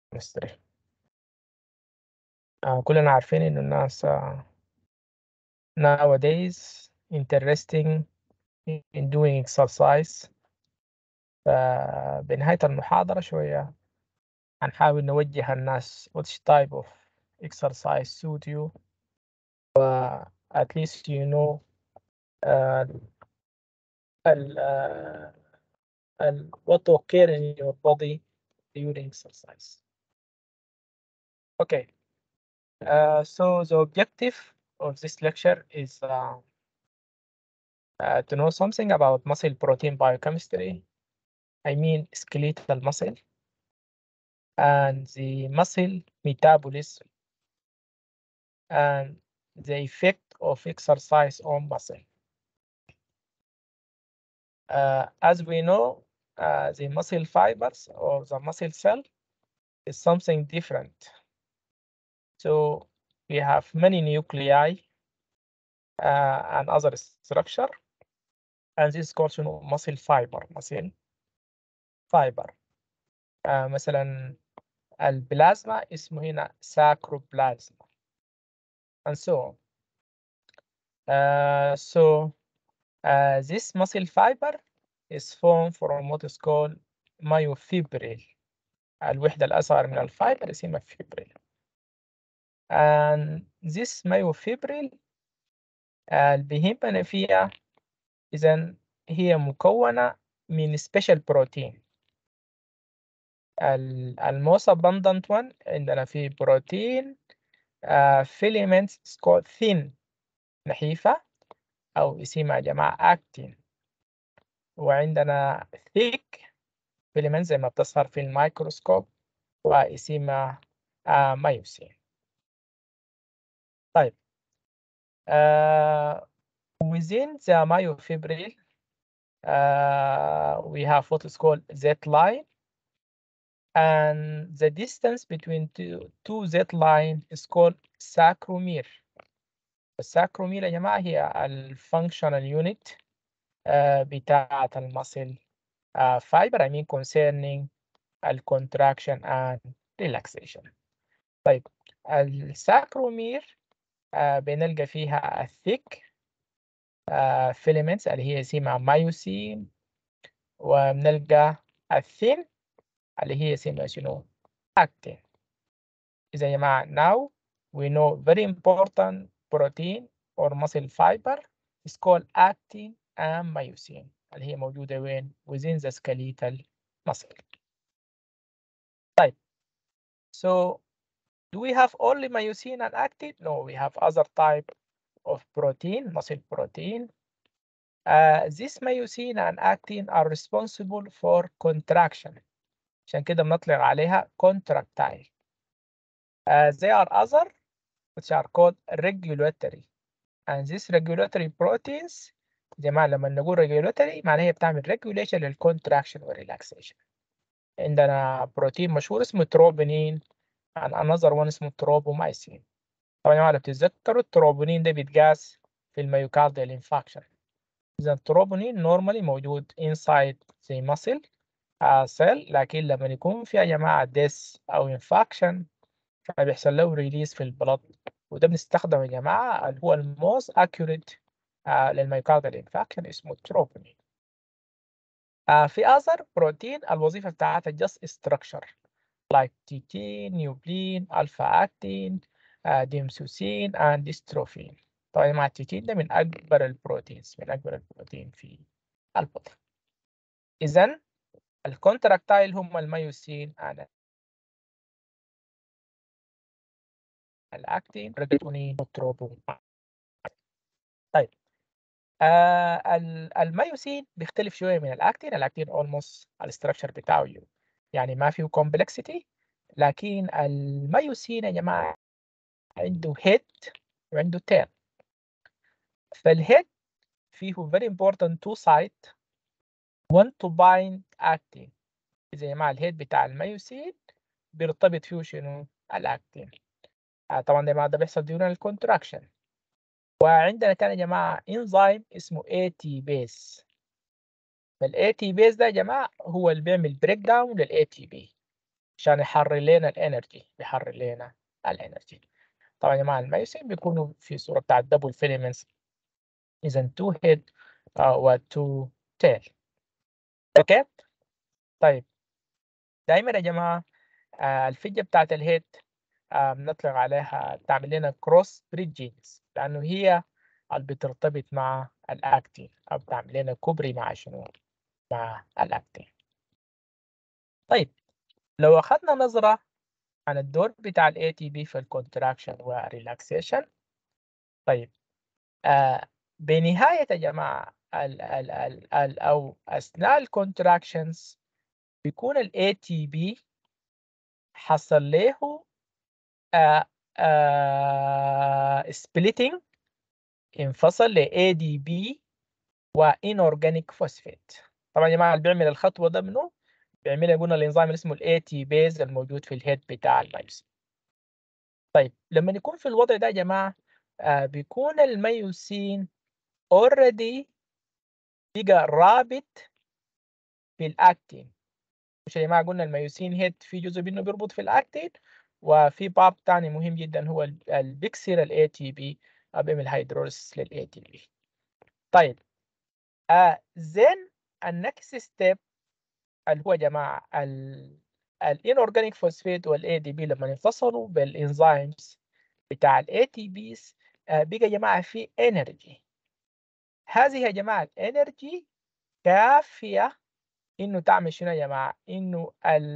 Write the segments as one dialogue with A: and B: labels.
A: chemistry آه كلنا عارفين إنه الناس آه nowadays interesting in doing exercise فبنهاية المحاضرة شوية هنحاول نوجه الناس which type of exercise suit you و at least you know uh, ال, uh, ال, what to occur in your body during exercise. Okay, uh, so the objective of this lecture is uh, uh, to know something about muscle protein biochemistry. I mean skeletal muscle and the muscle metabolism and the effect of exercise on muscle. Uh, as we know, uh, the muscle fibers or the muscle cell is something different. So we have many nuclei uh, and other structure, and this is called you know, muscle fiber, muscle fiber. Uh, مثلا البلازما اسمه هنا sacroplasma and so on. Uh, so uh, this muscle fiber is formed from what is called myofibril. الوحدة الأصغر من الفايبر اسمها fibril. And this myofibril uh, البهيمة فيها إذا هي مكونة من special protein. الموست abundant one عندنا في بروتين uh, filaments called thin نحيفة أو اسمها يا جماعة actin وعندنا thick filaments زي ما بتظهر في الميكروسكوب واسمها uh, مايوسين طيب uh, within the myofibril uh, we have what is called Z line and the distance between two, two Z line is called sarcomere. الساكرومير يا جماعة هي الفانكشنال يونت بتاعة المسل fiber I mean concerning الكونتراكشن and relaxation. طيب الساكرومير uh, بنلقى فيها الثيك uh, filaments اللي هي اسمها مايوسين وبنلقى الثين اللي هي اسمها شنو actin. إذا يا جماعة now we know very important protein or muscle fiber is called actin and myosin اللي هي موجودة وين within the skeletal muscle. طيب so do we have only myosin and actin? No, we have other type of protein, muscle protein. Uh, this myosin and actin are responsible for contraction. عشان كده بنطلق عليها contractile. Uh, they are other which are called regulatory. And these regulatory proteins جماعة لما نقول regulatory معناها هي بتعمل regulation للcontraction والrelaxation. عندنا بروتين مشهور اسمه تروبونين and another one اسمه تروبومايسين. طبعا يا جماعة لو بتتذكروا التروبونين ده بيتقاس في الميوكارديال انفاكشن. إذا التروبونين normally موجود inside the muscle uh, cell لكن لما يكون في يا جماعة death أو infection فبيحصل له ريليز في البلد وده بنستخدم يا جماعة اللي هو الموست accurate uh, للميوكارديال انفاكشن اسمه تروبونين. uh, في أذر بروتين الوظيفة بتاعتها just structure like تيتين، نيوبلين، ألفا أكتين، uh, ديمسوسين and ديستروفين. طبعا مع التيتين ده من أكبر البروتينز من أكبر البروتين في البطن. إذا الكونتراكتايل هم الميوسين and الاكتين ريجاتونين والتروبون طيب آه الميوسين بيختلف شويه من الاكتين الاكتين اولموست الاستراكشر بتاعه يعني ما فيه كومبلكسيتي لكن الميوسين يا جماعه عنده هيد وعنده تيل فالهيد فيه very important two site one to bind actin إذا يا جماعة الهيد بتاع الميوسين بيرتبط فيه شنو الاكتين آه طبعا ده ما ده بيحصل during الكونتراكشن وعندنا كان يا جماعة انزيم اسمه AT بيز فال AT بيز ده يا جماعة هو اللي بيعمل بريك داون لل ATP عشان يحرر لنا الانرجي بيحرر لنا الانرجي طبعا يا جماعه الميوسين بيكونوا في صوره بتاعت دبل فيلمنتس اذا تو هيد و تو تيل اوكي طيب دايما يا جماعه آه الفجه بتاعت الهيد آه بنطلق عليها تعمل لنا كروس بريدجينز لانه هي اللي بترتبط مع الاكتين او بتعمل لنا كوبري مع شنو مع الاكتين طيب لو اخذنا نظره عن الدور بتاع الاي تي بي في الكونتراكشن والريلاكسيشن طيب آه بنهايه يا جماعه ال ال ال ال او اثناء الكونتراكشنز بيكون الاي تي بي حصل له آه آه سبليتنج انفصل ل ADP و inorganic phosphate طبعا يا جماعه اللي بيعمل الخطوه ده منه بيعملها قلنا الانزيم اللي اسمه الاي تي بيز الموجود في الهيد بتاع الميوسين طيب لما يكون في الوضع ده يا جماعه آه بيكون الميوسين اوريدي بقى رابط في الاكتين مش يا جماعه قلنا الميوسين هيد في جزء منه بيربط في الاكتين وفي باب تاني مهم جدا هو اللي بيكسر الاي تي بي بيعمل هيدروليسيس للاي تي بي طيب آه زين النكست ستيب اللي هو يا جماعه الانورجانيك فوسفيت والاي دي بي لما ينفصلوا بالانزيمز بتاع الاي تي بيز بقى يا جماعه في انرجي هذه يا جماعه الانرجي كافيه انه تعمل شنو يا جماعه انه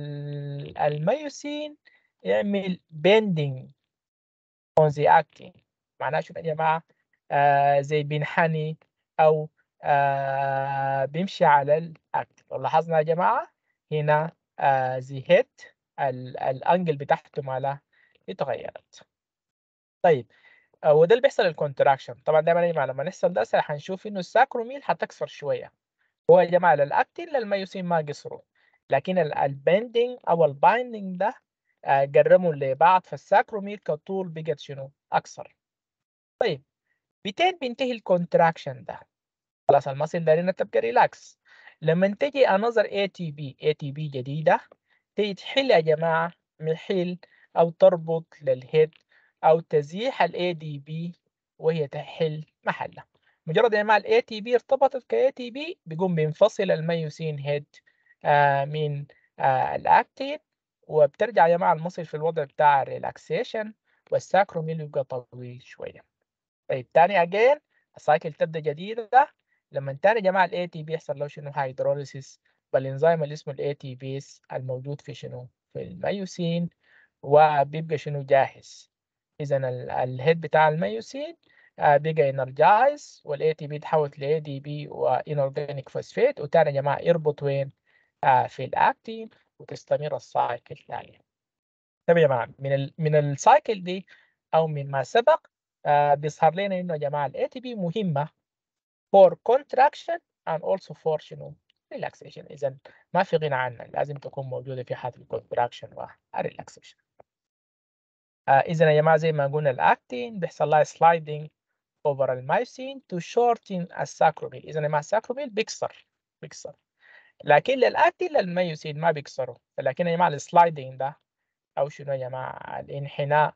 A: الميوسين يعمل بيندينج اون ذا اكتين معناه شنو يا جماعه آه زي بينحني او آه بيمشي على الاكتين لو لاحظنا يا جماعه هنا آه زي هيت الانجل بتاعته مالها اتغيرت طيب آه وده اللي بيحصل الكونتراكشن طبعا دايما يا جماعه لما نحصل ده هنشوف انه الساكروميل هتكسر شويه هو يا جماعه للاكتين للميوسين ما قصروا لكن البندنج او البايندنج ده آه قرموا لبعض فالساكروميل كطول بقت شنو اكثر طيب بتين بينتهي الكونتراكشن ده خلاص المصل دارين تبقى ريلاكس لما تجي انظر اي تي بي اي تي بي جديده تيجي تحل يا جماعه محل او تربط للهيد او تزيح الاي دي بي وهي تحل محلها مجرد يا جماعه الاي تي بي ارتبطت كاي تي بي بيقوم بينفصل الميوسين هيد آه من آه الاكتين وبترجع يا جماعه المصل في الوضع بتاع الريلاكسيشن والساكروميل يبقى طويل شويه طيب تاني اجين السايكل تبدا جديده لما تاني يا جماعه الاي تي بي يحصل له شنو هيدروليسيس بالانزيم اللي اسمه الاي تي بيس الموجود في شنو في الميوسين وبيبقى شنو جاهز اذا الهيد بتاع الميوسين بقى انرجايز والاي تي بي تحول لاي دي بي وانورجانيك فوسفيت وتاني يا جماعه يربط وين في الاكتين وتستمر السايكل ثانيه طيب يا جماعه من ال من السايكل دي او من ما سبق آه بيظهر لنا انه يا جماعه الاي تي بي مهمه for contraction and also for شنو relaxation اذا ما في غنى عنها لازم تكون موجوده في حاله الكونتراكشن والريلاكسيشن آه اذا يا جماعه زي ما قلنا الاكتين بيحصل لها sliding over المايسين to shorten الساكروميل اذا يا جماعه الساكروميل بيكسر بيكسر لكن للاكتين للميوسين ما بيكسروا لكن يا جماعه السلايدنج ده او شنو يا جماعه الانحناء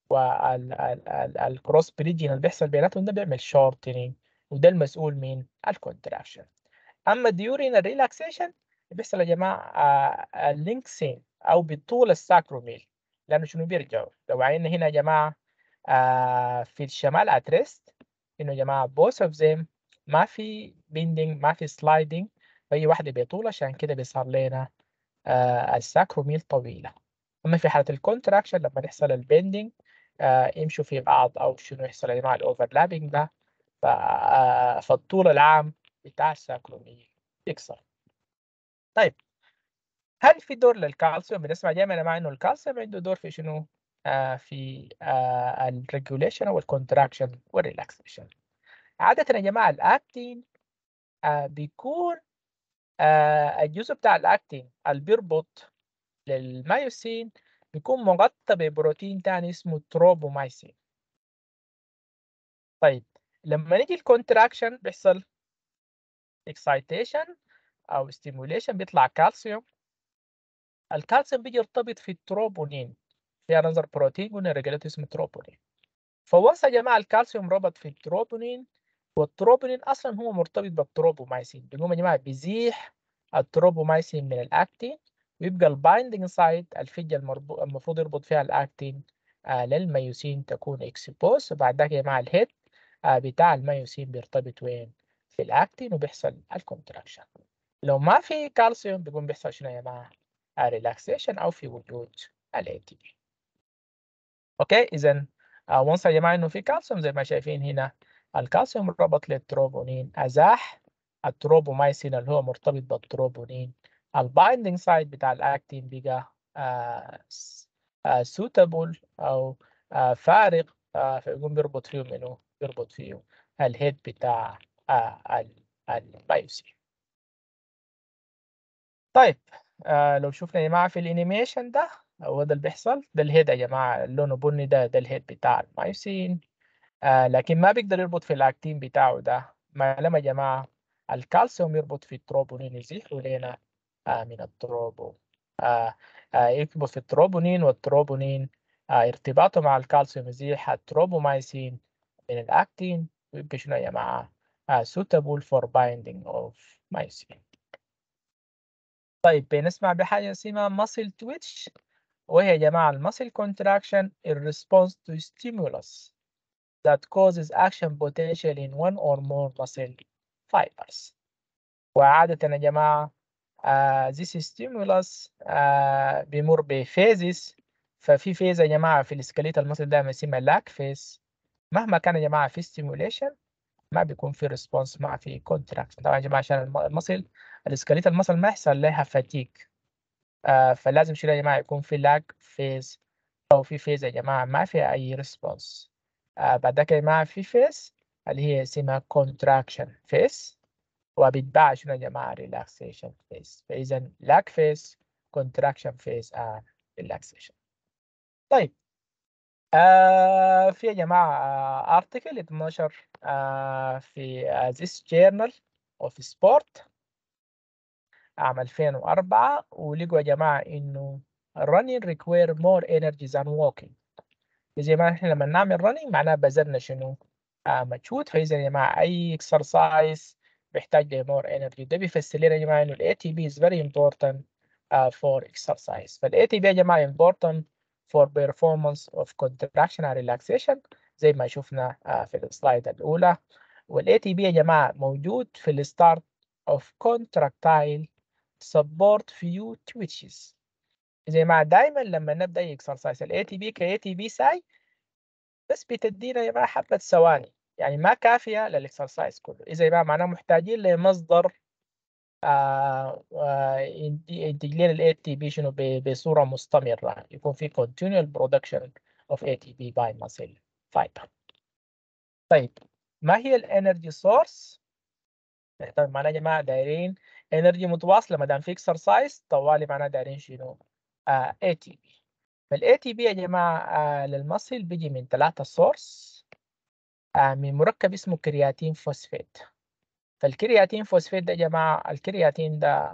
A: والكروس بريدجين اللي بيحصل بيناتهم ده بيعمل شورتنينج وده المسؤول من الكونتراكشن اما ديورين الريلاكسيشن بيحصل يا جماعه اللينكسين او بطول الساكروميل لانه شنو بيرجعوا لو عينا هنا يا جماعه آه في الشمال اتريست انه يا جماعه both of them ما في بيندنج ما في سلايدنج فهي واحده بطول عشان كده بيصير لنا آه الساكروميل طويله اما في حاله الكونتراكشن لما يحصل البيندنج آه يمشوا في بعض او شنو يحصل يا جماعه الاوفرلابنج ده فالطول العام بتاع الساكروميل يكسر طيب هل في دور للكالسيوم بنسمع دايما مع انه الكالسيوم عنده دور في شنو آه في آه الريجوليشن او الكونتراكشن والريلاكسيشن عاده يا جماعه الاكتين آه بيكون آه الجزء بتاع الاكتين اللي بيربط للمايوسين بيكون مغطى ببروتين تاني اسمه تروبومايسين طيب لما نيجي الكونتراكشن بيحصل اكسايتيشن او ستيموليشن بيطلع كالسيوم الكالسيوم بيجي يرتبط في التروبونين في نظر بروتين قلنا رجلته اسمه تروبونين فوصل يا جماعه الكالسيوم ربط في التروبونين والتروبونين اصلا هو مرتبط بالتروبومايسين بيقوم يا جماعه بيزيح التروبومايسين من الاكتين ويبقى البايندنج سايت الفجه المفروض يربط فيها الاكتين آه للميوسين تكون اكسبوز وبعد ذاك يا جماعه الهيد آه بتاع الميوسين بيرتبط وين في الاكتين وبيحصل الكونتراكشن لو ما في كالسيوم بيقوم بيحصل شنو يا جماعه ريلاكسيشن او في وجود الاي تي بي اوكي اذا وانس يا جماعه انه في كالسيوم زي ما شايفين هنا الكالسيوم ربط للتروبونين ازاح التروبومايسين اللي هو مرتبط بالتروبونين البايندنج سايت بتاع الاكتين بقى سوتابل او آه فارغ آه فيقوم بيربط فيه منه بيربط فيه الهيد بتاع آه المايوسين طيب آه لو شفنا يا جماعه في الانيميشن ده هو ده اللي بيحصل ده الهيد يا جماعه لونه بني ده ده الهيد بتاع المايوسين آه لكن ما بيقدر يربط في الاكتين بتاعه ده ما لما يا جماعه الكالسيوم يربط في التروبونين يزيحوا لنا آه من التروبو آه آه يربط في التروبونين والتروبونين آه ارتباطه مع الكالسيوم يزيح التروبومايسين من الاكتين ويبقى شنو يا جماعه آه suitable for binding of myosin طيب بنسمع بحاجة اسمها muscle twitch وهي يا جماعة المسل contraction in response to stimulus that causes action potential in one or more muscle fibers وعادة يا جماعة uh, this stimulus uh, بيمر بفيزز ففي فيز يا جماعة في السكليت المسل ده اسمها لاك فيز مهما كان يا جماعة في stimulation ما بيكون في ريسبونس ما في كونتراكشن طبعا يا جماعه عشان المصل الاسكليت المصل ما يحصل لها فاتيك آه فلازم شنو يا جماعه يكون في لاج فيز او في فيز يا جماعه ما فيها اي ريسبونس آه بعد ذاك يا جماعه في فيز اللي هي اسمها كونتراكشن فيز وبتباع شنو يا جماعه ريلاكسيشن فيز فاذا لاج فيز كونتراكشن فيز and ريلاكسيشن طيب آه في يا جماعة ارتكل اتنشر آه في this journal of sport عام 2004 ولقوا يا جماعة إنه running require more energy than walking زي ما احنا لما نعمل running معناه بذلنا شنو آه مجهود فإذا يا جماعة أي exercise بيحتاج ل more energy ده بيفسر لنا يا جماعة إنه ال ATP is very important uh, for exercise فال ATP يا جماعة important for performance of contraction and relaxation زي ما شفنا في السلايد الأولى وال ATP يا جماعة موجود في ال start of contractile support few twitches زي ما دايما لما نبدأ أي exercise ال ATP ك ATP ساي بس بتدينا يا جماعة حبة ثواني يعني ما كافية للإكسرسايز كله إذا يبقى معناه محتاجين لمصدر آه آه ينتج لنا ال ATP شنو بصورة مستمرة يكون في continual production of ATP by muscle fiber. طيب ما هي الانرجي سورس؟ طيب معناها يا جماعة دايرين انرجي متواصلة ما دام في اكسرسايز طوالي معناها دايرين شنو؟ آه ATP. فال ATP يا جماعة آه للمصل بيجي من ثلاثة سورس آه من مركب اسمه كرياتين فوسفات. فالكرياتين فوسفات ده يا جماعة الكرياتين ده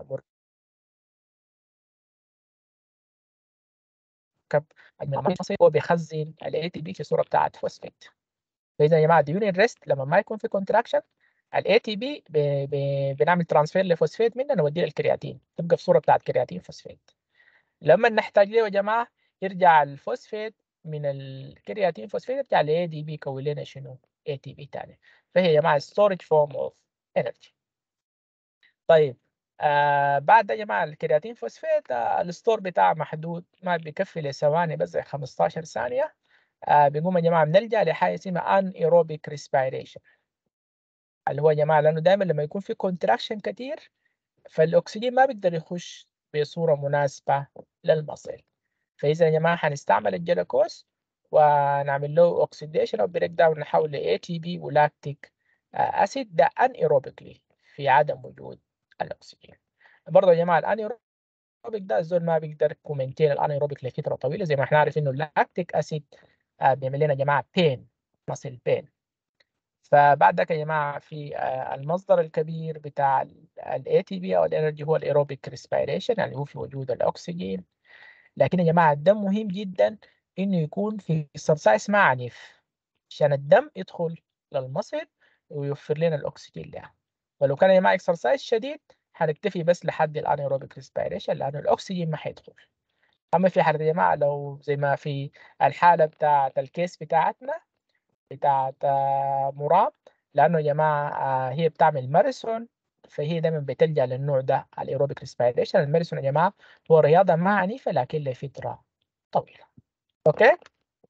A: مركب هو بيخزن ال ATP في صورة بتاعت فوسفات فإذا يا جماعة ديورين ريست لما ما يكون في كونتراكشن ال ATP بنعمل ترانسفير لفوسفات منه نوديه للكرياتين تبقى في صورة بتاعت كرياتين فوسفات لما نحتاج له يا جماعة يرجع الفوسفات من الكرياتين فوسفات يرجع ل ADP يكون لنا شنو ATP تاني فهي يا جماعة storage form of energy طيب آه بعد يا جماعه الكرياتين فوسفات آه الستور بتاعه محدود ما بيكفي لثواني بس زي 15 ثانيه آه بيقوم يا جماعه بنلجا لحاجه اسمها ان ايروبيك ريسبيريشن اللي هو يا جماعه لانه دائما لما يكون في كونتراكشن كتير فالاكسجين ما بيقدر يخش بصوره مناسبه للمصل فاذا يا جماعه هنستعمل الجلوكوز ونعمل له اوكسيديشن او بريك داون نحول ل اي تي بي ولاكتيك اسيد ده ان ايروبيكلي في عدم وجود الاكسجين برضه يا جماعه الانيروبيك ده الزول ما بيقدر كومنتين الانيروبيك لفتره طويله زي ما احنا عارفين انه اللاكتيك اسيد بيعمل لنا يا جماعه بين مصل بين فبعد ذلك يا جماعة في آه، المصدر الكبير بتاع ال ATP أو الإنرجي هو الأيروبيك ريسبيريشن يعني هو في وجود الأكسجين لكن يا جماعة الدم مهم جدا إنه يكون في اكسرسايز ما عنيف عشان الدم يدخل للمصل ويوفر لنا الأكسجين ده ولو كان يا جماعة اكسرسايز شديد هنكتفي بس لحد الانيروبيك ريسبيريشن لأنه الأكسجين ما حيدخل أما في حالة يا جماعة لو زي ما في الحالة بتاعة الكيس بتاعتنا بتاعة آه، مراد لأنه يا جماعة آه، هي بتعمل ماراثون فهي دايما بتلجأ للنوع ده الايروبيك ريسبيريشن الماراثون يا جماعة هو رياضة ما عنيفة لكن لفترة طويلة أوكي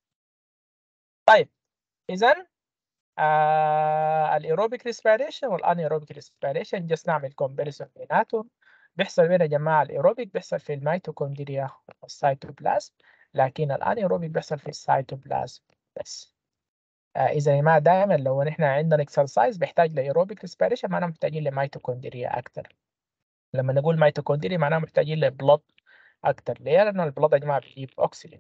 A: طيب إذا آه الايروبيك ريسبيريشن والانيروبيك ريسبيريشن جس نعمل كومباريسون بيناتهم بيحصل بين يا جماعة الايروبيك بيحصل في الميتوكوندريا والسيتوبلازم لكن الانيروبيك بيحصل في السيتوبلازم بس آه اذا يا جماعة دائما لو نحن عندنا اكسرسايز بيحتاج لايروبيك ريسبيريشن معناه محتاجين لميتوكوندريا اكثر لما نقول ميتوكوندريا معناه محتاجين لبلد اكثر ليه؟ لانه البلد يا جماعة بيجيب اكسجين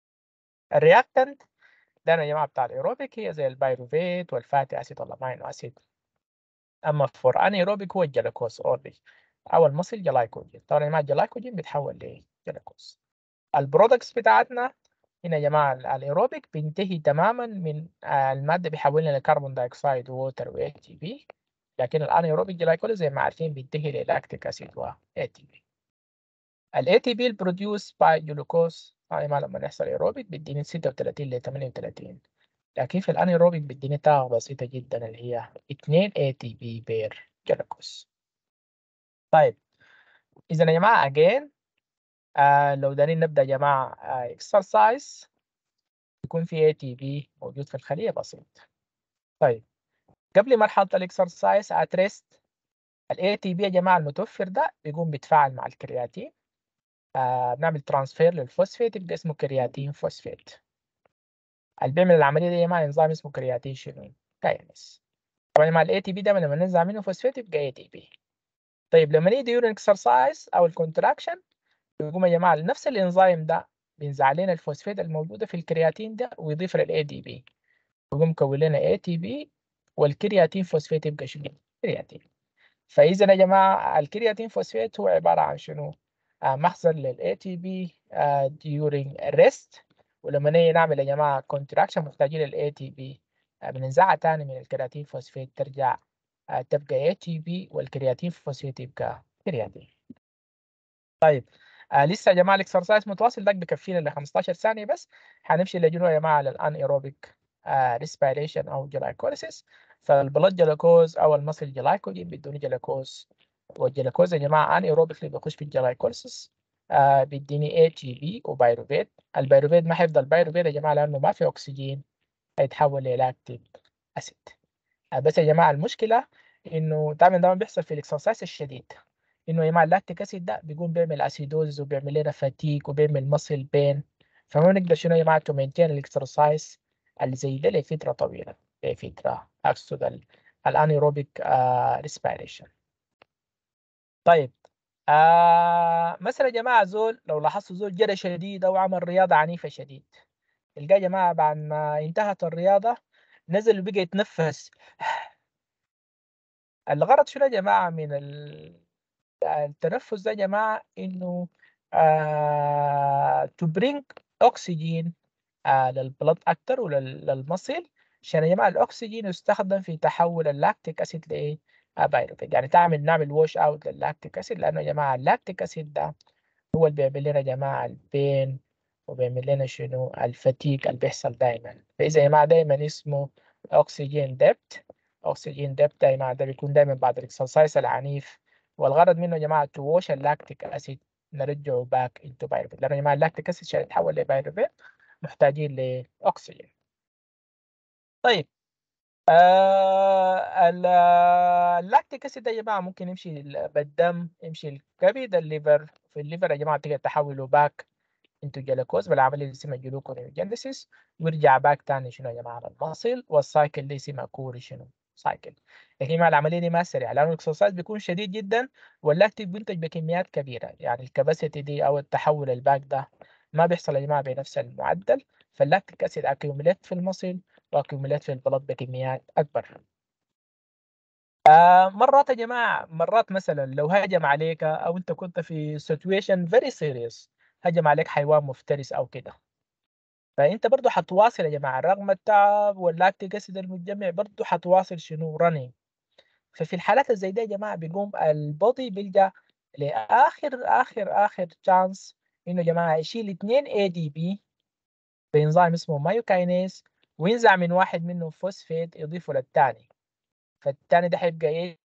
A: الرياكتنت ده يا جماعة بتاع الايروبيك هي زي البيروفيت والفاتي اسيد والامينو اسيد اما فور انيروبيك هو الجلوكوز اورلي او المصل جلايكوجين طبعا يا جماعة الجلايكوجين بيتحول لجلوكوز البرودكتس بتاعتنا هنا يا جماعة الايروبيك بينتهي تماما من آه، المادة بيحولنا لكربون دايوكسيد ووتر و تي بي لكن الانيروبيك جلايكوليز زي ما عارفين بينتهي للاكتيك اسيد و تي بي ال ATP البروديوس باي جلوكوز هاي ما لما يحصل ايروبيك بيديني 36 ل 38 لكن في الانيروبيك بيديني طاقة بسيطة جدا اللي هي 2 ATP بير جلوكوز طيب إذا يا جماعة again آه لو دارين نبدأ يا جماعة آه exercise يكون في ATP موجود في الخلية بسيط طيب قبل مرحلة الاكسرسايز اتريست ال ATP يا جماعة المتوفر ده بيقوم بيتفاعل مع الكرياتين آه بنعمل ترانسفير للفوسفيت يبقى اسمه كرياتين فوسفيت اللي بيعمل العملية دي يا جماعة نظام اسمه كرياتين شنو كاينس طبعا مع الاي تي بي ده لما ننزع منه فوسفيت يبقى اي تي بي طيب لما نيجي يورين اكسرسايز او الكونتراكشن بيقوم يا جماعة نفس الانزيم ده بينزع لنا الفوسفيت الموجودة في الكرياتين ده ويضيف للاي دي بي بيقوم مكون لنا اي تي بي والكرياتين فوسفيت يبقى شنو كرياتين فاذا يا جماعة الكرياتين فوسفيت هو عبارة عن شنو آه، مخزن لل ATP آه، during rest ولما نيجي نعمل يا جماعة contraction محتاجين لل ATP آه، بننزعها تاني من الكرياتين فوسفيت ترجع تبقى ATP والكرياتين فوسفيت يبقى كرياتين طيب آه لسه يا جماعة الاكسرسايز متواصل ده بكفينا ل 15 ثانية بس هنمشي لجنوب يا جماعة للان ايروبيك ريسبيريشن او جلايكوليسيس فالبلد جلوكوز او المصل جلايكوجين بدون جلوكوز والجلوكوز يا جماعة أنا ايروبيكلي بخش في الجلايكوليسيس آه بيديني اي تي بي وبيروفيت البيروفيت ما حيفضل بيروفيت يا جماعة لأنه ما في أكسجين هيتحول للاكتيك أسيد آه بس يا جماعة المشكلة إنه دايما ده بيحصل في الإكسرسايز الشديد إنه يا جماعة اللاكتيك أسيد ده بيقوم بيعمل أسيدوز وبيعمل لنا فاتيك وبيعمل مصل بين فما نقدر شنو يا جماعة تو مينتين الإكسرسايز اللي زي ده لفترة طويلة لفترة أقصد الانيروبيك ريسبيريشن طيب آه مثلا يا جماعة زول لو لاحظتوا زول جرى شديد أو عمل رياضة عنيفة شديد تلقاه يا جماعة بعد ما انتهت الرياضة نزل وبقى يتنفس الغرض شنو يا جماعة من التنفس ده يا جماعة إنه آه to bring oxygen آه للبلد أكتر وللمصل عشان يا جماعة الأكسجين يستخدم في تحول اللاكتيك أسيد لإيه؟ بايروفيت يعني تعمل نعمل واش اوت للاكتيك اسيد لانه يا جماعه اللاكتيك اسيد ده هو اللي بيعمل لنا يا جماعه البين وبيعمل لنا شنو الفتيك اللي بيحصل دايما فاذا يا جماعه دايما اسمه اكسجين ديبت اكسجين ديبت يا جماعه ده بيكون دايما بعد الاكسرسايز العنيف والغرض منه يا جماعه تو واش اللاكتيك اسيد نرجعه باك انتو بايروفيت لانه يا جماعه اللاكتيك اسيد عشان يتحول لبايروفيت محتاجين لاكسجين طيب آه اللاكتيك اسيد يا جماعه ممكن يمشي بالدم يمشي الكبد الليفر في الليفر يا جماعه تقدر تحوله باك انتو جلوكوز بالعمليه اللي اسمها جلوكونيوجينيسيس ويرجع باك تاني شنو يا جماعه للمصل والسايكل اللي اسمها كوري شنو سايكل لكن مع العمليه دي ما سريعه لانه الاكسرسايز بيكون شديد جدا واللاكتيك بينتج بكميات كبيره يعني الكباسيتي دي او التحول الباك ده ما بيحصل يا جماعه بنفس المعدل فاللاكتيك اسيد اكيوميليت في المصل واكيوميليت في البلد بكميات اكبر آه مرات يا جماعه مرات مثلا لو هجم عليك او انت كنت في situation very serious هجم عليك حيوان مفترس او كده فانت برضه حتواصل يا جماعه رغم التعب واللاكتيك اسيد المتجمع برضه حتواصل شنو رننج ففي الحالات زي دي يا جماعه بيقوم البودي بيلجا لاخر اخر اخر تشانس انه يا جماعه يشيل 2 اي دي بي بانزيم اسمه مايوكاينيز وينزع من واحد منهم فوسفيت يضيفه للثاني فالثاني ده حيبقى ايه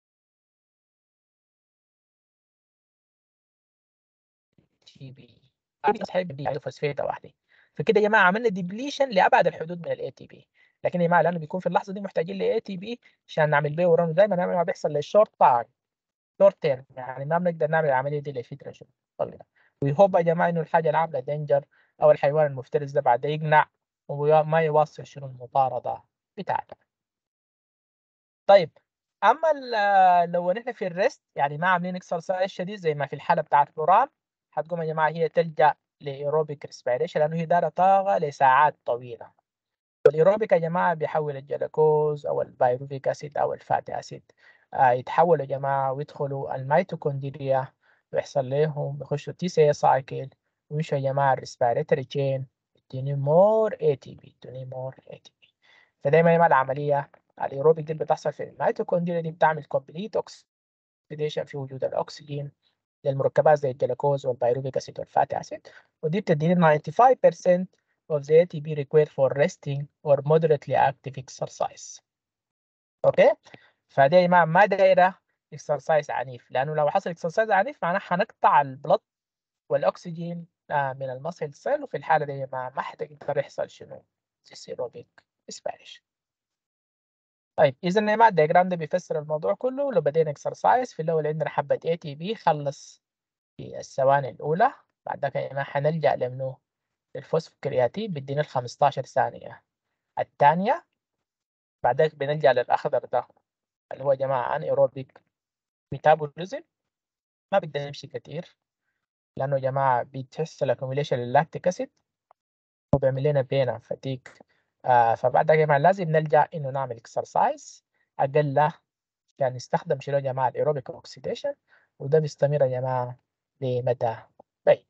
A: تي بي حيبقى فوسفيت واحده فكده يا جماعه عملنا ديبليشن لابعد الحدود من الاي تي بي لكن يا جماعه لانه بيكون في اللحظه دي محتاجين لاي تي بي عشان نعمل بيه ورانو دايما ما بيحصل للشورت طبعا شورت تيرم يعني ما بنقدر نعمل العمليه دي لفتره شو ويهوب يا جماعه انه الحاجه اللي عامله دينجر او الحيوان المفترس ده بعد يقنع وما يواصل شنو المطارده بتاعته طيب اما لو نحن في الريست يعني ما عاملين اكسرسايز شديد زي ما في الحاله بتاعت لوران حتقوم يا جماعه هي تلجا لايروبيك ريسبيريشن لانه هي دايره طاقه لساعات طويله والايروبيك يا جماعه بيحول الجلوكوز او البيروفيك اسيد او الفاتي اسيد آه يتحولوا يا جماعه ويدخلوا الميتوكوندريا ويحصل لهم يخشوا تي سي سايكل ويمشوا يا جماعه الريسبيريتوري تشين يديني مور اي تي بي يديني مور اي تي بي فدايما يا جماعه العمليه الايروبيك دي بتحصل في الميتوكوندريا دي بتعمل كومبليت اوكسيديشن في وجود الاكسجين للمركبات زي الجلوكوز والبيروفيك اسيد والفاتي اسيد ودي بتديني 95% of the ATP required for resting or moderately active exercise. اوكي فدي يا جماعه ما دايره اكسرسايز عنيف لانه لو حصل اكسرسايز عنيف معناه حنقطع البلد والاكسجين من المسل سيل وفي الحاله دي يا جماعه ما حتقدر يحصل شنو سيروبيك اسبانيش طيب اذا يا جماعه الدياجرام ده بيفسر الموضوع كله لو بدينا اكسرسايز في الاول عندنا حبه اي تي بي خلص في الثواني الاولى بعد ذاك يا جماعه حنلجا لمنو الفوسفوكرياتين بيدينا ال 15 ثانيه الثانيه بعد ذاك بنلجا للاخضر ده اللي هو يا جماعه ان ايروبيك ميتابوليزم ما بدنا نمشي كتير لانه يا جماعه بتحصل اكوميليشن للاكتيك اسيد وبيعمل لنا بينا فتيك آه فبعد يا جماعه لازم نلجا انه نعمل اكسرسايز اقل عشان نستخدم شنو يا جماعه الايروبيك اوكسيديشن وده بيستمر يا جماعه لمدى بعيد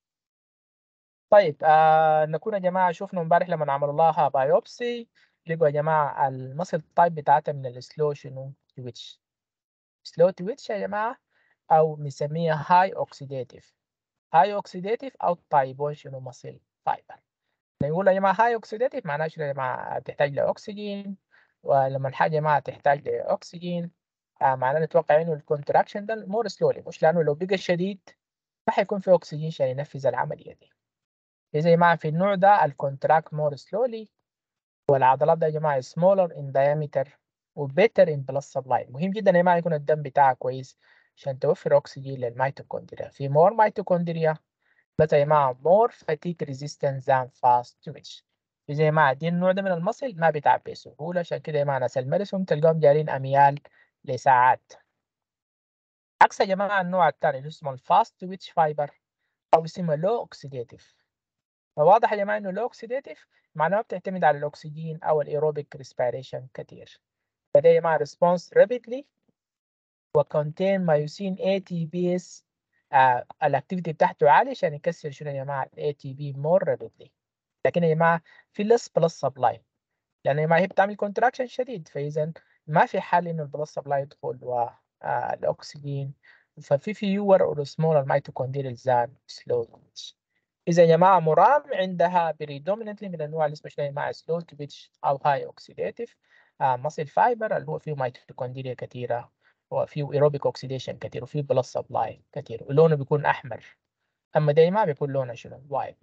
A: طيب آه نكون يا جماعه شفنا امبارح لما عملوا لها بايوبسي لقوا يا جماعه المصل تايب بتاعتها من السلو شنو تويتش سلو تويتش يا جماعه او بنسميها هاي اوكسيديتيف هاي اوكسيديتيف او تايبون شنو مصل فايبر نقول يا جماعه هاي اوكسيديتيف معناها شنو يا جماعه بتحتاج لاكسجين ولما الحاجه يا جماعه تحتاج لاكسجين آه معناه نتوقع انه الكونتراكشن ده مور سلولي مش لانه لو بقى شديد ما حيكون في اكسجين عشان ينفذ العمليه دي زي ما في النوع ده الكونتراكت مور سلولي والعضلات ده يا جماعه smaller in diameter وbetter in blood supply مهم جدا يا جماعه يكون الدم بتاعك كويس عشان توفر اكسجين للميتوكوندريا في more ميتوكوندريا بس يا جماعه more fatigue resistant than fast twitch زي يا جماعه دي النوع ده من المصل ما بيتعب بسهوله عشان كده يا جماعه ناس المارسون تلقاهم جارين اميال لساعات عكس يا جماعه النوع الثاني اللي اسمه الفاست تويتش فايبر او اسمه لو اوكسيديتيف فواضح يا جماعه انه لو اوكسيديتيف معناه بتعتمد على الاكسجين او الايروبيك ريسبيريشن كتير فده يا جماعه ريسبونس رابيدلي وكونتين مايوسين اي تي بي اس الاكتيفيتي بتاعته عالي عشان يكسر شنو يا جماعه الاي تي بي مور رابيدلي لكن يا جماعه في لس بلس سبلاي لان يا جماعه هي بتعمل كونتراكشن شديد فاذا ما في حل انه البلس سبلاي يدخل والاكسجين ففي فيور اور سمولر ميتوكوندريال زان سلو اذا يا جماعه مرام عندها بريدوميننتلي من انواع اللي اسمه شنو يا جماعه سلو تويتش او هاي اوكسيديتيف مصل فايبر اللي هو فيه ميتوكوندريا كثيره وفيه ايروبيك اوكسيديشن كثير وفيه بلس سبلاي كثير ولونه بيكون احمر اما دايما بيكون لونه شنو وايت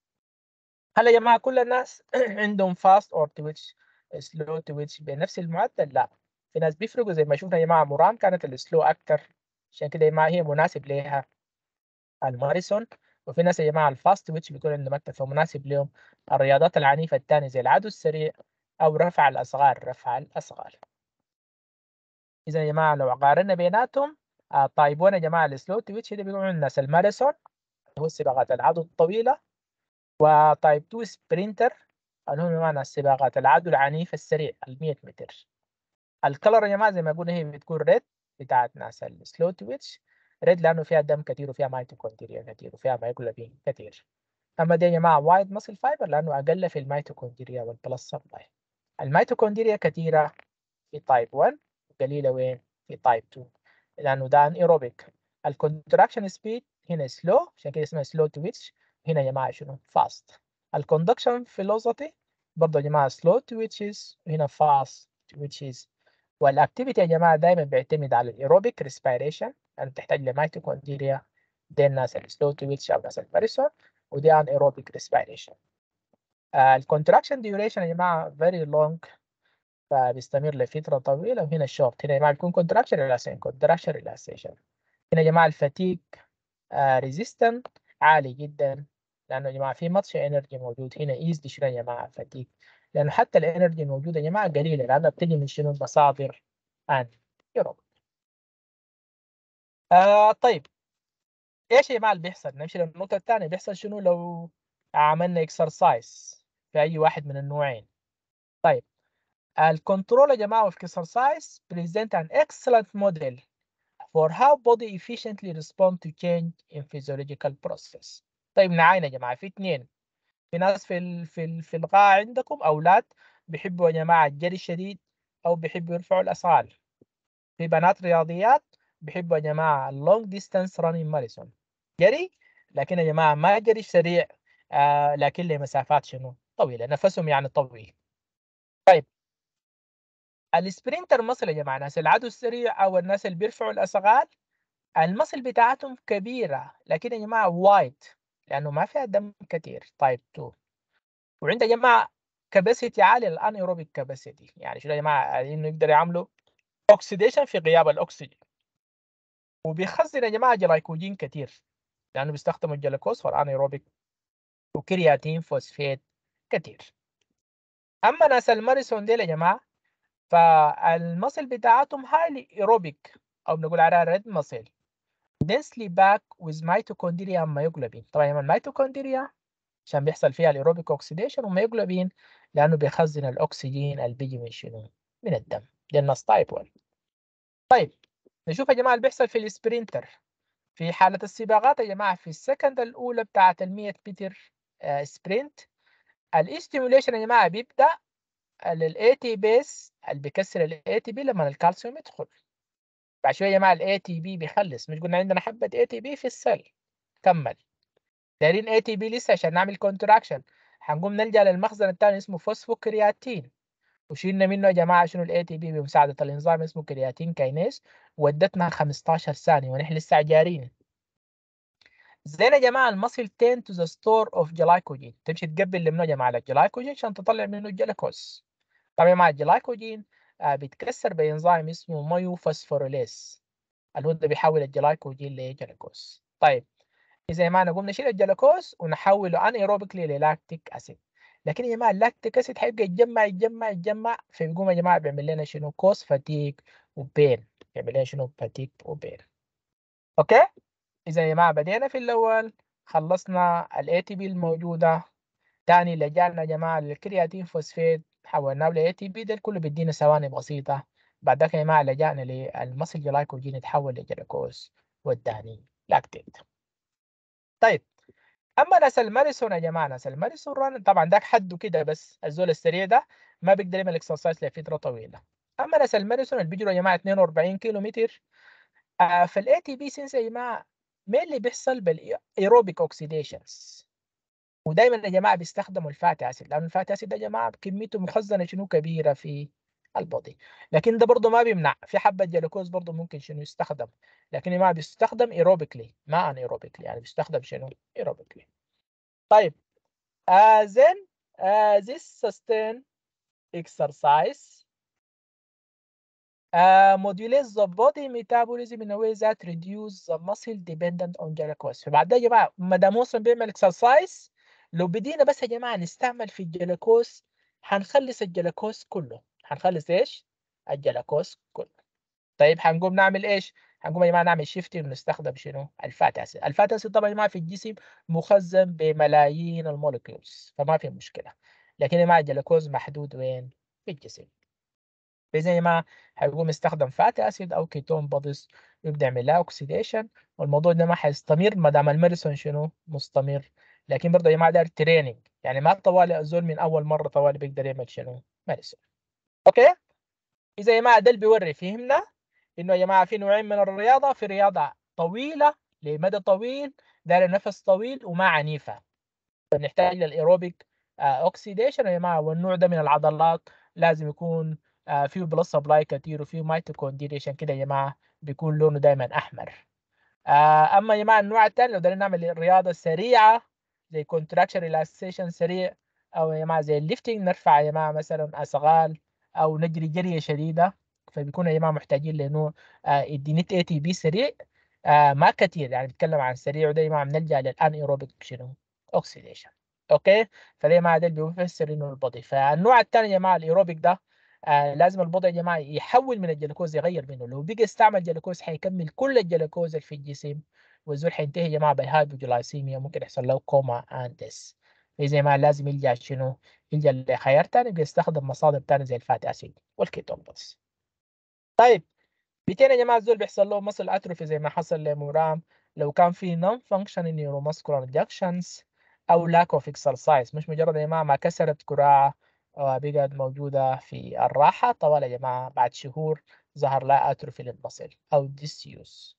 A: هل يا جماعه كل الناس عندهم فاست اور تويتش سلو تويتش بنفس المعدل لا في ناس بيفرقوا زي ما شفنا يا جماعه مرام كانت السلو اكثر عشان كده يا جماعه هي مناسب لها الماريسون وفي ناس يا جماعه الفاست تويتش بيكون عندهم اكثر فمناسب لهم الرياضات العنيفه الثانيه زي العدو السريع او رفع الاصغار رفع الاصغار اذا يا جماعه لو قارنا بيناتهم آه طيب وين يا جماعه السلو تويتش ده بيكون الناس الماراثون هو السباقات العدو الطويله وتايب 2 سبرينتر اللي هو بمعنى السباقات العدو العنيف السريع ال 100 متر الكلر يا جماعه زي ما قلنا هي بتكون ريد بتاعت ناس السلو تويتش ريد لانه فيها دم كتير وفيها ميتوكوندريا كتير وفيها مايجلوبين كتير اما دي يا جماعه وايد ماسل فايبر لانه اقل في الميتوكوندريا والبلس سبلاي الميتوكوندريا كتيره في تايب 1 قليله وين في تايب 2 لانه ده ان ايروبيك الكونتراكشن سبيد هنا سلو عشان كده اسمها سلو تويتش هنا يا جماعه شنو فاست الكوندكشن فيلوسيتي برضه يا جماعه سلو تويتشز وهنا فاست تويتشز والاكتيفيتي يا جماعه دايما بيعتمد على الايروبيك ريسبيريشن يعني بتحتاج لميتوكوندريا دي الناس السلو تويتش او ناس الماريسون ودي ان ايروبيك ريسبيريشن الكونتراكشن ديوريشن يا جماعه فيري لونج فبيستمر لفتره طويله وهنا الشورت هنا يا جماعه بيكون كونتراكشن ريلاكسيشن كونتراكشن ريلاكسيشن هنا يا جماعه الفتيك ريزيستنت عالي جدا لانه يا جماعه في ماتش انرجي موجود هنا ايزلي شنو يا جماعه فتيك لانه حتى الانرجي الموجوده يا جماعه قليله لانها بتجي من شنو مصادر ان يوروب آه طيب ايش يا جماعه اللي بيحصل نمشي للنقطه الثانيه بيحصل شنو لو عملنا اكسرسايز في اي واحد من النوعين طيب الكنترول يا جماعه of exercise present an excellent model for how body efficiently respond to change in physiological process طيب نعاين يا جماعه في اثنين في ناس في ال في ال في القاعه عندكم اولاد بيحبوا يا جماعه الجري الشديد او بيحبوا يرفعوا الاثقال في بنات رياضيات بيحبوا يا جماعه اللونج ديستانس رانينج ماراثون جري لكن يا جماعه ما جري سريع آه لكن لمسافات شنو طويله نفسهم يعني طويل طيب السبرينتر مصل يا جماعه ناس العدو السريع او الناس اللي بيرفعوا الاثقال المصل بتاعتهم كبيره لكن يا جماعه وايد لانه ما فيها دم كتير تايب 2 وعند يا جماعه كاباسيتي عاليه الانيروبيك كاباسيتي يعني شنو يا جماعه انه يقدر يعملوا اوكسيديشن في غياب الاكسجين وبيخزن يا جماعه جلايكوجين كتير لانه بيستخدموا الجلوكوز في الانيروبيك وكرياتين فوسفات كتير اما ناس الماريسون ديل يا جماعه فالمصل بتاعتهم هايلي ايروبيك او بنقول عليها ريد مصل densely back with mitochondria and myoglobin طبعا يا الميتوكوندريا عشان بيحصل فيها الايروبيك اوكسيديشن وميوجلوبين لانه بيخزن الاكسجين اللي بيجي من شنو؟ من الدم دي النص تايب 1 طيب نشوف يا جماعه اللي بيحصل في السبرينتر في حالة السباقات يا جماعة في السكند الأولى بتاعة ال 100 متر آه سبرنت الاستيموليشن يا جماعة بيبدأ للاي تي بيس اللي بيكسر الاي تي بي لما الكالسيوم يدخل بعد شويه يا جماعه الاي تي بي بيخلص مش قلنا عندنا حبه اي تي بي في السيل كمل دايرين اي تي بي لسه عشان نعمل كونتراكشن هنقوم نلجا للمخزن الثاني اسمه فوسفوكرياتين وشيلنا منه يا جماعه شنو الاي تي بي بمساعده الانزيم اسمه كرياتين كاينيز ودتنا 15 ثانيه ونحن لسه جارين زين يا جماعه المصل تين تو ذا ستور اوف جلايكوجين تمشي تقبل منه يا جماعه الجلايكوجين عشان تطلع منه الجلوكوز طبعا يا جماعه الجلايكوجين آه بيتكسر بانزيم اسمه مايو فوسفوريليز اللي هو ده بيحول الجلايكوجين لجلوكوز طيب اذا ما نقوم نشيل الجلوكوز ونحوله انيروبيكلي للاكتيك اسيد لكن يا جماعه اللاكتيك اسيد هيبقى يتجمع يتجمع يتجمع فبيقوم يا جماعه بيعمل لنا شنو كوس فاتيك وبين بيعمل لنا شنو فاتيك وبين اوكي اذا يا جماعه بدينا في الاول خلصنا الاي تي بي الموجوده تاني لجأنا يا جماعه للكرياتين فوسفات حولناه ل تي بي ده كله بيدينا ثواني بسيطة بعد ذاك يا جماعة لجأنا للمصل جلايكوجين يتحول لجلوكوز والداني لاكتيت طيب اما ناس الماريسون يا جماعه ناس الماريسون ران طبعا داك حده كده بس الزول السريع ده ما بيقدر يعمل اكسرسايز لفتره طويله اما ناس الماريسون اللي بيجروا يا جماعه 42 كيلو متر آه في الاي تي بي سينس يا جماعه مين اللي بيحصل بالايروبيك اوكسيديشنز ودايما يا جماعه بيستخدموا الفاتي اسيد لانه الفاتي اسيد يا جماعه كميته مخزنه شنو كبيره في البودي لكن ده برضه ما بيمنع في حبه جلوكوز برضه ممكن شنو يستخدم لكن ما بيستخدم ايروبيكلي ما ان ايروبيكلي يعني بيستخدم شنو ايروبيكلي طيب uh, then uh, this sustain exercise uh, modulates the body metabolism in a way that reduce the muscle dependent on glucose فبعد ده يا جماعه ما دام وصل بيعمل اكسرسايز لو بدينا بس يا جماعه نستعمل في الجلوكوز هنخلص الجلوكوز كله هنخلص ايش الجلوكوز كله طيب هنقوم نعمل ايش هنقوم يا جماعه نعمل شيفت ونستخدم شنو الفات اسيد الفات اسيد طبعا يا جماعه في الجسم مخزن بملايين المولكيولز فما في مشكله لكن يا جماعه الجلوكوز محدود وين في الجسم فاذا يا جماعه هيقوم يستخدم فاتي اسيد او كيتون بوديز ويبدا يعمل لها اوكسيديشن والموضوع ده ما حيستمر ما دام الميديسون شنو مستمر لكن برضه يا جماعه ده تريننج يعني ما طوالي الزول من اول مره طوالي بيقدر يعمل شنو ميديسون اوكي اذا يا جماعه ده اللي بيوري فهمنا انه يا جماعه في نوعين من الرياضه في رياضه طويله لمدى طويل دايره نفس طويل وما عنيفه فنحتاج للايروبيك اوكسيديشن يا جماعه والنوع ده من العضلات لازم يكون آه فيه بلس سبلاي كتير وفيه ميتوكوندريا عشان كده يا جماعه بيكون لونه دايما احمر آه اما يا جماعه النوع الثاني لو بدنا نعمل رياضه سريعه زي كونتراكشن ريلاكسيشن سريع او يا جماعه زي الليفتنج نرفع يا جماعه مثلا اثقال او نجري جريه شديده فبيكونوا يا جماعه محتاجين لنوع آه الدينيت اي تي بي سريع آه ما كتير يعني بنتكلم عن سريع وده يا جماعه بنلجا للان ايروبيك شنو اوكسيديشن اوكي فده يا جماعه ده اللي بيفسر انه البودي فالنوع الثاني يا جماعه الايروبيك ده آه لازم البودي يا جماعه يحول من الجلوكوز يغير منه لو بقى استعمل جلوكوز حيكمل كل الجلوكوز اللي في الجسم والزول حينتهي يا جماعه بهايبوجلايسيميا ممكن يحصل له كوما اند ديس فاذا ما لازم يلجا شنو يلجا لخيار ثاني بيستخدم مصادر ثانيه زي الفاتي اسيد والكيتون بس طيب بيتين يا جماعه الزول بيحصل له مصل اتروفي زي ما حصل لمرام لو كان في نون فانكشن نيوروماسكولار جاكشنز او لاك اوف اكسرسايز مش مجرد يا جماعه ما كسرت كراعه وبقت موجوده في الراحه طوال يا جماعه بعد شهور ظهر لها اتروفي للمصل او ديسيوس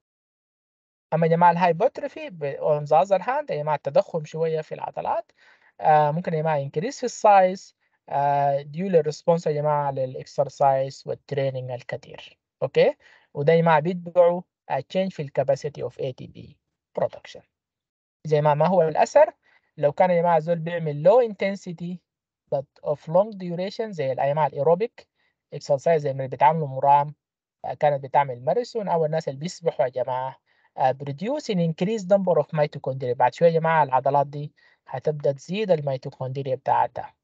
A: اما يا جماعه الهايبوتروفي اون ذا اذر هاند يا جماعه التضخم شويه في العضلات آه ممكن يا جماعه ينكريس في السايز آه ديو للريسبونس يا جماعه للاكسرسايز والتريننج الكثير اوكي وده يا جماعه بيتبعوا تشينج في الكاباسيتي اوف اي تي بي برودكشن زي ما ما هو الاثر لو كان يا جماعه زول بيعمل لو انتنسيتي but of long duration زي يا جماعه الايروبيك اكسرسايز زي ما بيتعاملوا مرام كانت بتعمل ماراثون او الناس اللي بيسبحوا يا جماعه بروديوس ان increased number of mitochondria بعد شويه يا جماعه العضلات دي هتبدا تزيد الميتوكوندريا بتاعتها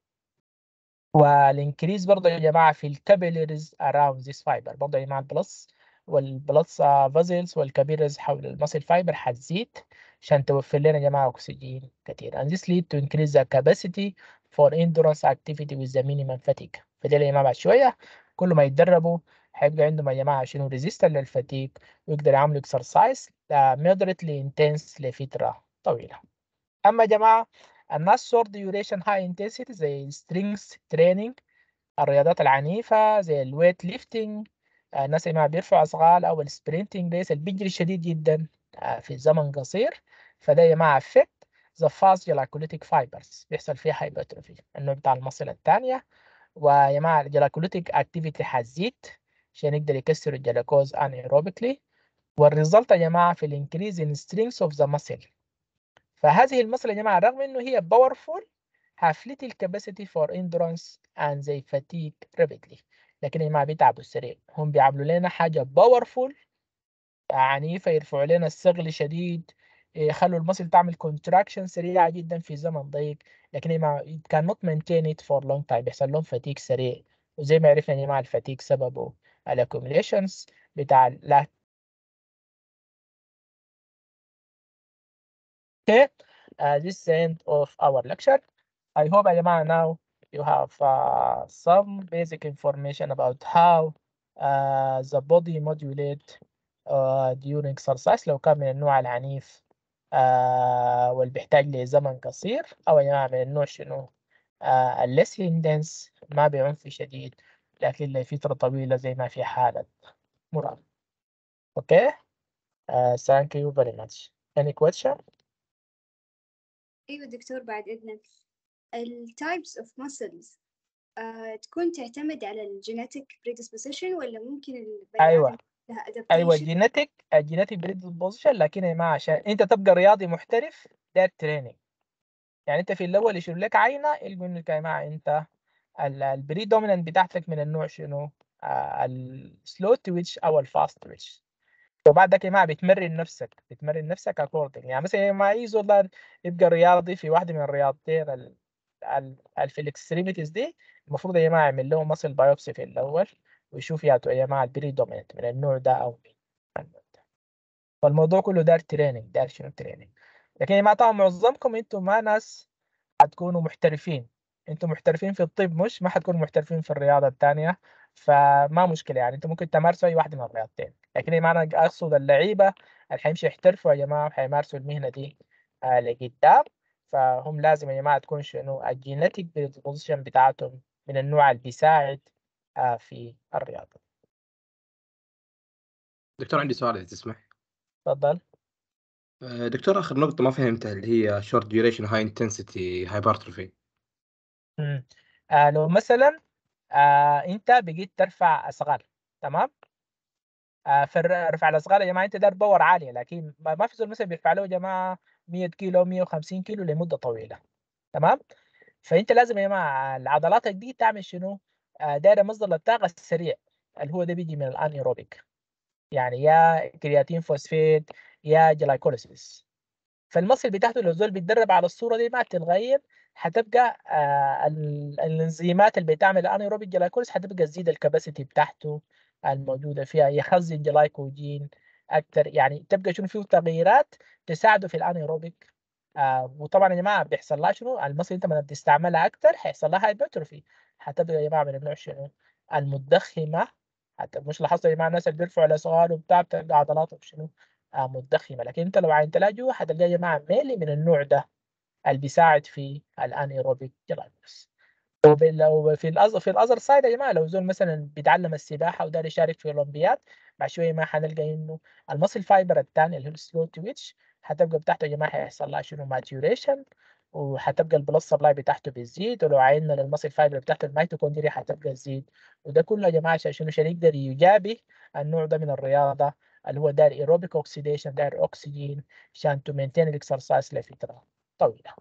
A: والانكريز برضه يا جماعه في الكابيلاريز around this fiber برضه يا جماعه البلس والبلس فازلز والكابيلاريز حول المسل فايبر هتزيد عشان توفر لنا يا جماعه اكسجين كتير and this lead to increase the capacity for endurance activity with the minimum fatigue فده يا جماعه بعد شويه كل ما يتدربوا هيبقى عندهم يا جماعه شنو ريزيستنت للفتيك ويقدروا يعملوا اكسرسايز moderately intense لفتره طويله اما يا جماعه الناس short duration high intensity زي strength training الرياضات العنيفة زي الويت ليفتنج الناس اللي ما بيرفعوا أثقال أو السبرينتنج ريس اللي بيجري شديد جدا في زمن قصير فده يا جماعة affect the fast glycolytic fibers بيحصل فيها hypertrophy النوع بتاع المصل الثانية ويا جماعة الجلايكوليتيك activity هتزيد عشان يقدر يكسر الجلوكوز anaerobically والريزلت يا جماعة في الانكريز in strength of the muscle فهذه المصل يا جماعة رغم إنه هي powerful have little capacity for endurance and they fatigue rapidly لكن يا جماعة بيتعبوا السريع هم بيعملوا لنا حاجة powerful عنيفة يرفعوا لنا الثقل شديد يخلوا المصل تعمل contraction سريعة جدا في زمن ضيق لكن يا جماعة it cannot maintain it for long time بيحصل لهم fatigue سريع وزي ما عرفنا يا جماعة الفتيك سببه الاكوميليشنز بتاع لا Okay, uh, this is the end of our lecture. I hope يا جماعة now you have uh, some basic information about how uh, the body modulate uh, during exercise لو كان من النوع العنيف uh, واللي بيحتاج لزمن قصير أو يا جماعة من النوع شنو uh, less intense ما بعنف شديد لكن لفترة طويلة زي ما في حالة مرام. Okay, uh, thank you very much. Any question?
B: أيوة دكتور بعد إذنك ال types of muscles آه تكون تعتمد على الجينيتك predisposition ولا ممكن البني
A: أيوة.
B: آدم لها
A: ايوه
B: adaptation؟
A: جينيتك الجينيتك بريدسبوزيشن لكن يا جماعه عشان انت تبقى رياضي محترف ده التريننج يعني انت في الاول يشيل لك عينه يقول لك يا جماعه انت البري دومينانت بتاعتك من النوع شنو آه السلو تويتش او الفاست تويتش وبعد ذاك يا جماعه بتمرن نفسك بتمرن نفسك اكوردنج يعني مثلا يا جماعه اي زول يبقى رياضي في واحده من الرياضتين ال- ال- ال- في الاكستريميتيز دي المفروض يا جماعه يعمل لهم ماسل بايوبسي في الاول ويشوف يا يا جماعه البري دومينانت من النوع ده او من النوع ده فالموضوع كله دار تريننج دار شنو تريننج لكن يا جماعه طبعا معظمكم انتم ما ناس هتكونوا محترفين انتم محترفين في الطب مش ما حتكونوا محترفين في الرياضه الثانيه فما مشكله يعني انتم ممكن تمارسوا اي واحده من الرياضتين لكن إيه معنى اقصد اللعيبه اللي حيمشي يحترفوا يا جماعه حيمارسوا المهنه دي آه لقدام فهم لازم يا جماعه تكون شنو الجينيتيك بوزيشن بتاعتهم من النوع اللي بيساعد آه في الرياضه
C: دكتور عندي سؤال اذا تسمح
A: تفضل
C: آه، دكتور اخر نقطه ما فهمتها اللي هي شورت ديوريشن هاي انتنسيتي هايبرتروفي
A: مم. آه لو مثلا آه انت بقيت ترفع اثقال تمام آه في الر- رفع الاثقال يا جماعه انت دار باور عاليه لكن ما ما في زول مثلا بيرفع له يا جماعه 100 كيلو 150 كيلو لمده طويله تمام فانت لازم يا جماعه العضلاتك دي تعمل شنو؟ آه دايره مصدر للطاقه السريع اللي هو ده بيجي من الانيروبيك يعني يا كرياتين فوسفيت يا جلايكوليسيس فالمصل بتاعته لو زول بيتدرب على الصوره دي ما تتغير حتبقى آه ال- الانزيمات اللي بتعمل انيروبيك جلايكوليس حتبقى تزيد الكباسيتي بتاعته الموجوده فيها يخزن جلايكوجين اكثر يعني تبقى شنو فيه تغييرات تساعده في الانيروبيك آه وطبعا يا جماعه بيحصل لها شنو المصل انت لما بتستعملها اكثر حيحصل لها هايبرتروفي حتبقى يا جماعه من النوع شنو المدخمه حتى مش لاحظتوا يا جماعه الناس اللي بيرفعوا الاثقال وبتاع بتلقى عضلاتهم شنو آه مدخمه لكن انت لو عينت لها جوا حتلقى يا جماعه ميلي من النوع ده اللي بيساعد في الانيروبيك جلايكوس لو في الأز... في الاذر سايد يا جماعه لو زول مثلا بيتعلم السباحه ودار يشارك في اولمبياد بعد شويه ما حنلقى انه المصل فايبر الثاني اللي هو السلو تويتش حتبقى بتاعته يا جماعه حيحصل لها شنو ماتيوريشن وحتبقى البلس سبلاي بتاعته بتزيد ولو عينا للمصل فايبر بتاعته الميتوكوندريا حتبقى تزيد وده كله يا جماعه عشان شنو عشان يقدر يجابه النوع ده من الرياضه اللي هو داير ايروبيك اوكسيديشن داير اكسجين عشان تو مينتين الاكسرسايز لفتره طويله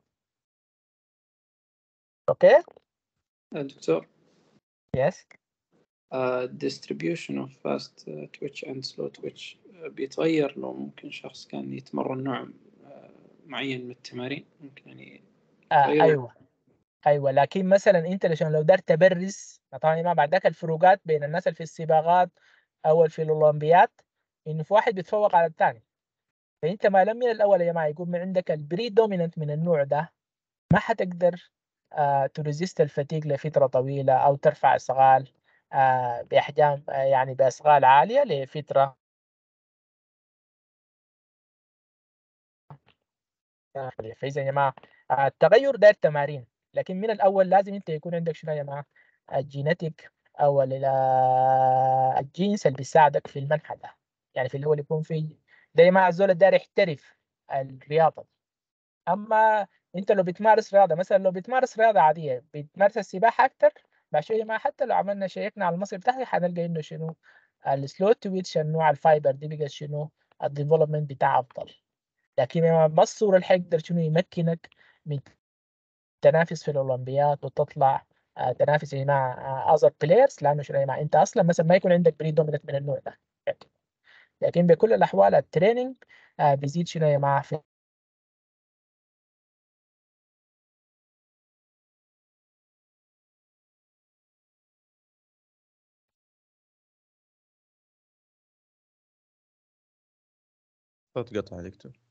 A: اوكي
D: دكتور
A: يس
D: uh, distribution of fast uh, twitch and slow twitch uh, بيتغير لو ممكن شخص كان يتمرن نوع uh, معين من التمارين ممكن يعني
A: آه
D: أيوة.
A: ايوه ايوه لكن مثلا انت عشان لو دار تبرز طبعا ما بعد ذاك الفروقات بين الناس اللي في السباقات او في الاولمبياد انه في واحد بيتفوق على الثاني فانت ما لم من الاول يا جماعه يكون من عندك البري دوميننت من النوع ده ما حتقدر آه تريزيست الفتيق لفتره طويله او ترفع اثقال آه باحجام آه يعني باثقال عاليه لفتره فاذا يا جماعه آه التغير داير تمارين لكن من الاول لازم انت يكون عندك شنو يا جماعه الجينيتيك او ال- الجينس اللي بيساعدك في المنحى ده يعني في اللي هو اللي يكون فيه ده يا جماعه الزول داير يحترف الرياضه اما انت لو بتمارس رياضه مثلا لو بتمارس رياضه عاديه بتمارس السباحه اكتر بعد شويه ما حتى لو عملنا شيكنا على المصل بتاعها حنلقى انه شنو السلو تويتش النوع الفايبر دي بقى شنو الديفلوبمنت بتاعه افضل لكن ما الصوره اللي حيقدر شنو يمكنك من تنافس في الاولمبياد وتطلع آه، تنافس مع اذر بلايرز لانه شنو يا جماعه انت اصلا مثلا ما يكون عندك بري دومينت من النوع ده لكن بكل الاحوال التريننج آه، بيزيد شنو يا جماعه في
E: صوت قطع يا دكتور